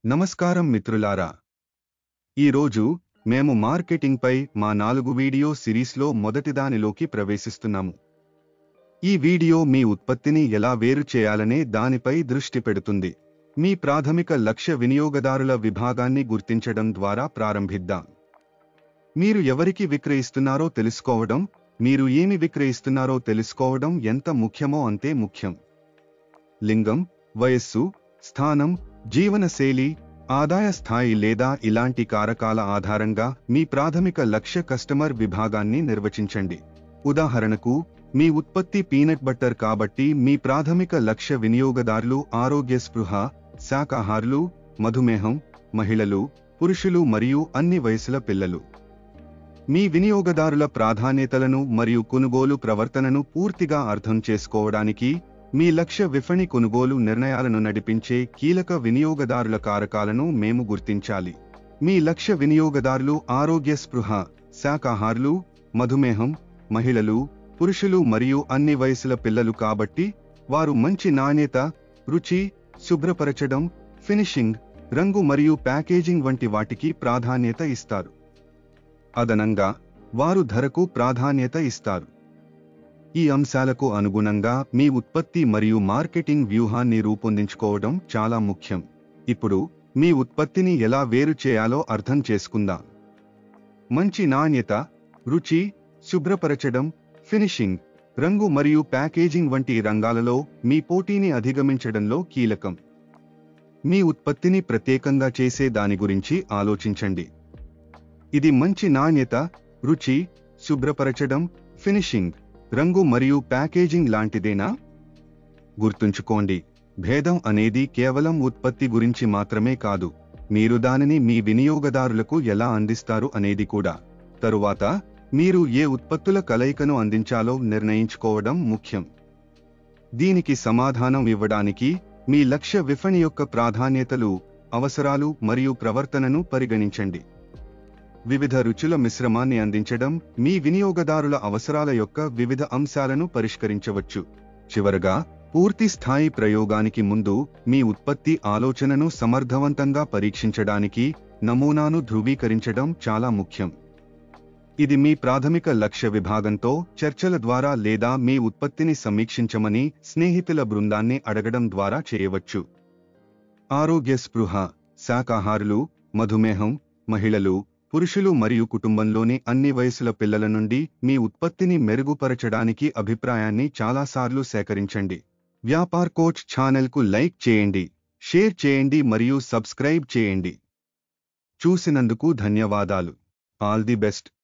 నమస్కారం మిత్రులారా ఈరోజు మేము మార్కెటింగ్పై మా నాలుగు వీడియో సిరీస్లో మొదటిదానిలోకి ప్రవేశిస్తున్నాము ఈ వీడియో మీ ఉత్పత్తిని ఎలా వేరు చేయాలనే దానిపై దృష్టి పెడుతుంది మీ ప్రాథమిక లక్ష్య వినియోగదారుల విభాగాన్ని గుర్తించడం ద్వారా ప్రారంభిద్దాం మీరు ఎవరికి విక్రయిస్తున్నారో తెలుసుకోవడం మీరు ఏమి విక్రయిస్తున్నారో తెలుసుకోవడం ఎంత ముఖ్యమో అంతే ముఖ్యం లింగం వయస్సు స్థానం జీవనశైలి ఆదాయ స్థాయి లేదా ఇలాంటి కారకాల ఆధారంగా మీ ప్రాథమిక లక్ష్య కస్టమర్ విభాగాన్ని నిర్వచించండి ఉదాహరణకు మీ ఉత్పత్తి పీనట్ బట్టర్ కాబట్టి మీ ప్రాథమిక లక్ష్య వినియోగదారులు ఆరోగ్య స్పృహ శాకాహారులు మధుమేహం మహిళలు పురుషులు మరియు అన్ని వయసుల పిల్లలు మీ వినియోగదారుల ప్రాధాన్యతలను మరియు కొనుగోలు ప్రవర్తనను పూర్తిగా అర్థం చేసుకోవడానికి మీ లక్ష్య విఫణి కొనుగోలు నిర్ణయాలను నడిపించే కీలక వినియోగదారుల కారకాలను మేము గుర్తించాలి మీ లక్ష్య వినియోగదారులు ఆరోగ్య స్పృహ శాకాహారులు మధుమేహం మహిళలు పురుషులు మరియు అన్ని వయసుల పిల్లలు కాబట్టి వారు మంచి నాణ్యత రుచి శుభ్రపరచడం ఫినిషింగ్ రంగు మరియు ప్యాకేజింగ్ వంటి వాటికి ప్రాధాన్యత ఇస్తారు అదనంగా వారు ధరకు ప్రాధాన్యత ఇస్తారు ఈ అంశాలకు అనుగుణంగా మీ ఉత్పత్తి మరియు మార్కెటింగ్ వ్యూహాన్ని రూపొందించుకోవడం చాలా ముఖ్యం ఇప్పుడు మీ ఉత్పత్తిని ఎలా వేరు చేయాలో అర్థం చేసుకుందాం మంచి నాణ్యత రుచి శుభ్రపరచడం ఫినిషింగ్ రంగు మరియు ప్యాకేజింగ్ వంటి రంగాలలో మీ పోటీని అధిగమించడంలో కీలకం మీ ఉత్పత్తిని ప్రత్యేకంగా చేసే దాని గురించి ఆలోచించండి ఇది మంచి నాణ్యత రుచి శుభ్రపరచడం ఫినిషింగ్ రంగు మరియు ప్యాకేజింగ్ లాంటిదేనా గుర్తుంచుకోండి భేదం అనేది కేవలం ఉత్పత్తి గురించి మాత్రమే కాదు మీరు దానిని మీ వినియోగదారులకు ఎలా అందిస్తారు అనేది కూడా తరువాత మీరు ఏ ఉత్పత్తుల కలయికను అందించాలో నిర్ణయించుకోవడం ముఖ్యం దీనికి సమాధానం ఇవ్వడానికి మీ లక్ష్య విఫణి యొక్క ప్రాధాన్యతలు అవసరాలు మరియు ప్రవర్తనను పరిగణించండి వివిధ రుచుల మిశ్రమాన్ని అందించడం మీ వినియోగదారుల అవసరాల యొక్క వివిధ అంశాలను పరిష్కరించవచ్చు చివరగా పూర్తి స్థాయి ప్రయోగానికి ముందు మీ ఉత్పత్తి ఆలోచనను సమర్థవంతంగా పరీక్షించడానికి నమూనాను ధృవీకరించడం చాలా ముఖ్యం ఇది మీ ప్రాథమిక లక్ష్య విభాగంతో చర్చల ద్వారా లేదా మీ ఉత్పత్తిని సమీక్షించమని స్నేహితుల బృందాన్ని అడగడం ద్వారా చేయవచ్చు ఆరోగ్య స్పృహ శాకాహారులు మధుమేహం మహిళలు పురుషులు మరియు కుటుంబంలోని అన్ని వయసుల పిల్లల నుండి మీ ఉత్పత్తిని మెరుగుపరచడానికి అభిప్రాయాన్ని చాలాసార్లు సేకరించండి వ్యాపార్ కోచ్ ఛానల్కు లైక్ చేయండి షేర్ చేయండి మరియు సబ్స్క్రైబ్ చేయండి చూసినందుకు ధన్యవాదాలు ఆల్ ది బెస్ట్